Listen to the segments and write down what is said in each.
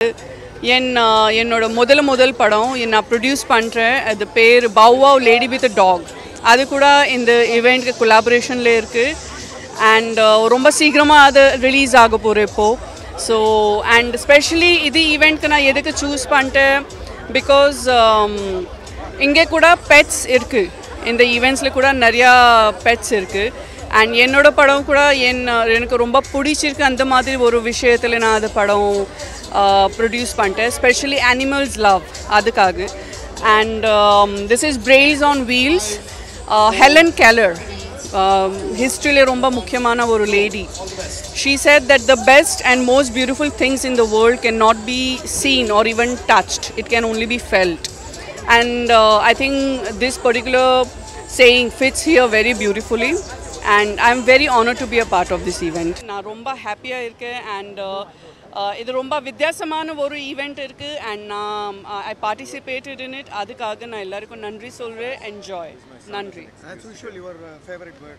என் ஆஹ், என்னோட முதல் முதல் படம் நான் ப்ரொடியூஸ் பண்ணுறேன் அது பேர் பவ்வாவ் லேடி வித் டாக் அது கூட இந்த இவெண்ட்க்கு கொலாபரேஷனில் இருக்குது அண்ட் ரொம்ப சீக்கிரமாக அது ரிலீஸ் ஆக போகிறேன் இப்போது ஸோ அண்ட் ஸ்பெஷலி இது ஈவெண்ட்க்கு நான் எதுக்கு சூஸ் பண்ணிட்டேன் பிகாஸ் இங்கே கூட பெட்ஸ் இருக்குது இந்த ஈவெண்ட்ஸில் கூட நிறையா பெட்ஸ் இருக்குது அண்ட் என்னோட படம் கூட என் எனக்கு ரொம்ப பிடிச்சிருக்கு அந்த மாதிரி ஒரு விஷயத்தில் நான் அது படம் ப்ரொடியூஸ் பண்ணிட்டேன் ஸ்பெஷலி அனிமல்ஸ் லவ் அதுக்காக and this is brails on wheels Helen Keller ஹிஸ்ட்ரியில் ரொம்ப முக்கியமான ஒரு lady she said that the best and most beautiful things in the world can not be seen or even touched it can only be felt and uh, I think this particular saying fits here very beautifully and I'm very honored to be a part of this event. நான் ரொம்ப ஹாப்பியாக இருக்கேன் and இது ரொம்ப வித்தியாசமான ஒரு event இருக்குது and நான் ஐ பார்ட்டிசிபேட்டட் இன் இட் அதுக்காக நான் எல்லாருக்கும் நன்றி சொல்கிறேன் என்ஜாய் நன்றி As usual, your uh, favorite word.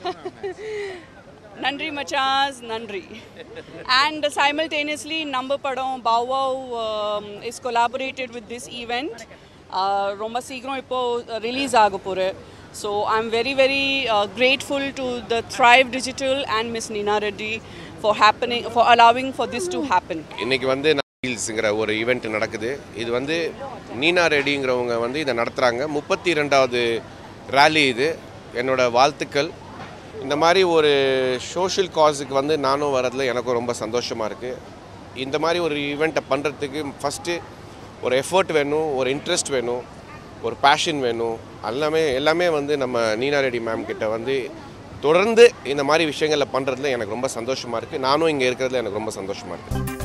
நன்றி மச்சாஸ் நன்றி அண்ட் சைமல்டேனியஸ்லி நம்ம படம் பாவாவ் is collaborated with this event ரொம்ப சீக்கிரம் இப்போது ரிலீஸ் ஆக போகுது so I am very very grateful to the Thrive digital and miss Neena Reddy for happening for allowing for this to happen இன்னைக்கு வந்து ஹீல்ஸுங்கிற ஒரு ஈவெண்ட் நடக்குது இது வந்து நீனா ரெடிங்கிறவங்க வந்து இதை நடத்துகிறாங்க முப்பத்தி ரெண்டாவது ரேலி இது என்னோட வாழ்த்துக்கள் இந்த மாதிரி ஒரு சோஷியல் காஸுக்கு வந்து நானும் வரதில் எனக்கும் ரொம்ப சந்தோஷமாக இருக்குது இந்த மாதிரி ஒரு ஈவெண்ட்டை பண்ணுறதுக்கு ஃபஸ்ட்டு ஒரு எஃபர்ட் வேணும் ஒரு இன்ட்ரெஸ்ட் வேணும் ஒரு பேஷன் வேணும் எல்லாமே எல்லாமே வந்து நம்ம நீனா ரெடி மேம் கிட்ட வந்து தொடர்ந்து இந்த மாதிரி விஷயங்களை பண்ணுறதுல எனக்கு ரொம்ப சந்தோஷமாக இருக்குது நானும் இங்கே இருக்கிறதுல எனக்கு ரொம்ப சந்தோஷமாக இருக்குது